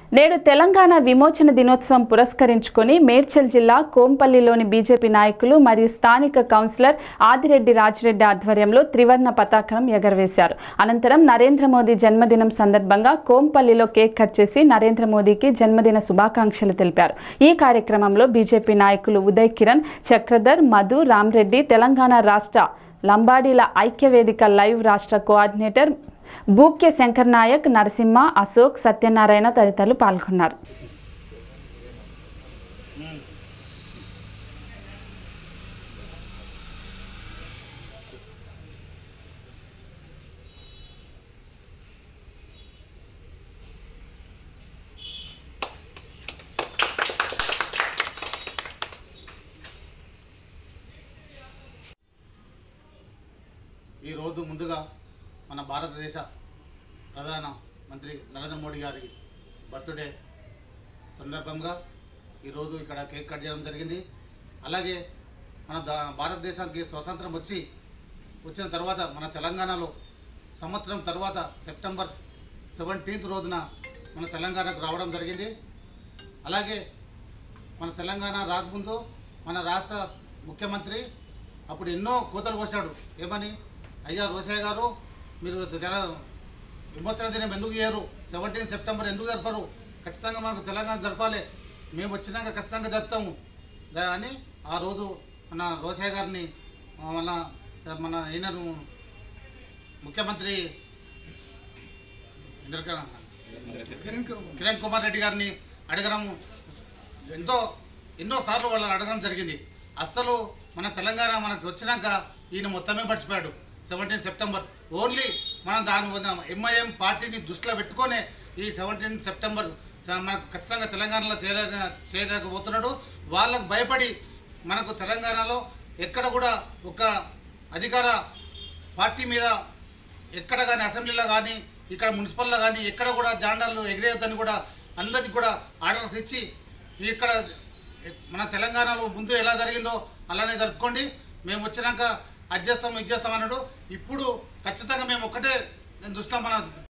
నేడు తెలంగాణ విమోచన దినోత్సవం పురస్కరించుకొని మేడ్చల్ జిల్లా కోంపల్లిలోని బీజేపీ నాయకులు మరియు స్థానిక కౌన్సిలర్ ఆదిరెడ్డి రాజిరెడ్డి ఆధ్వర్యంలో త్రివర్ణ పతాకం ఎగరవేశారు అనంతరం నరేంద్ర మోదీ జన్మదినం సందర్భంగా కోంపల్లిలో కేక్ కట్ చేసి నరేంద్ర మోదీకి జన్మదిన శుభాకాంక్షలు తెలిపారు ఈ కార్యక్రమంలో బీజేపీ నాయకులు ఉదయ్ కిరణ్ చక్రధర్ మధు రామ్రెడ్డి తెలంగాణ రాష్ట్ర లంబాడీల ఐక్యవేదిక లైవ్ రాష్ట్ర కోఆర్డినేటర్ బూక్య శంకర్ నాయక్ నరసింహ అశోక్ సత్యనారాయణ తదితరులు పాల్గొన్నారు ఈరోజు ముందుగా మన భారతదేశ ప్రధాన మంత్రి నరేంద్ర మోడీ గారి బర్త్డే సందర్భంగా ఈరోజు ఇక్కడ కేక్ కట్ చేయడం జరిగింది అలాగే మన దా భారతదేశానికి స్వతంత్రం వచ్చి వచ్చిన తర్వాత మన తెలంగాణలో సంవత్సరం తర్వాత సెప్టెంబర్ సెవెంటీన్త్ రోజున మన తెలంగాణకు రావడం జరిగింది అలాగే మన తెలంగాణ రాకముందు మన రాష్ట్ర ముఖ్యమంత్రి అప్పుడు ఎన్నో కోతలు కోసాడు ఏమని అయ్యా రోసయ్య గారు మీరు తెల- విమోచన దినం ఎందుకు చేయరు సెవెంటీన్ సెప్టెంబర్ ఎందుకు జరపరు ఖచ్చితంగా మనకు తెలంగాణ జరపాలి మేము వచ్చినాక ఖచ్చితంగా జరుపుతాము దా- అని ఆ రోజు మన రోసయ్య గారిని ఆ, మన మన ఈయనను ముఖ్యమంత్రి ఇంద్రక కిరణ్ కుమార్ రెడ్డి గారిని అడగడము ఎంతో ఎన్నో సార్లు వాళ్ళని అడగడం జరిగింది అస్సలు మన తెలంగాణ మనకు వచ్చినాక ఈయన మొత్తమే మర్చిపోయాడు సెవెంటీన్ సెప్టెంబర్ ఓన్లీ మనం దాని ఎంఐఎం పార్టీని దృష్టిలో పెట్టుకొనే ఈ సెవెంటీన్ సెప్టెంబర్ చ- మనకు ఖచ్చితంగా తెలంగాణలో చేయలే చేయలేకపోతున్నాడు వాళ్ళకు భయపడి మనకు తెలంగాణలో ఎక్కడ కూడా ఒక అధికార పార్టీ మీద ఎక్కడ కానీ అసెంబ్లీలో కానీ ఇక్కడ మున్సిపల్లో కానీ ఎక్కడ కూడా జాండాలు ఎగిరేయొద్దని కూడా అందరికి కూడా ఆర్డర్స్ ఇచ్చి ఇక్కడ మన తెలంగాణలో ముందు ఎలా జరిగిందో అలానే జరుపుకోండి మేము వచ్చినాక అది చేస్తాం ఇది చేస్తాం అన్నాడు ఇప్పుడు ఖచ్చితంగా మేము ఒక్కటే దృష్టిలో మన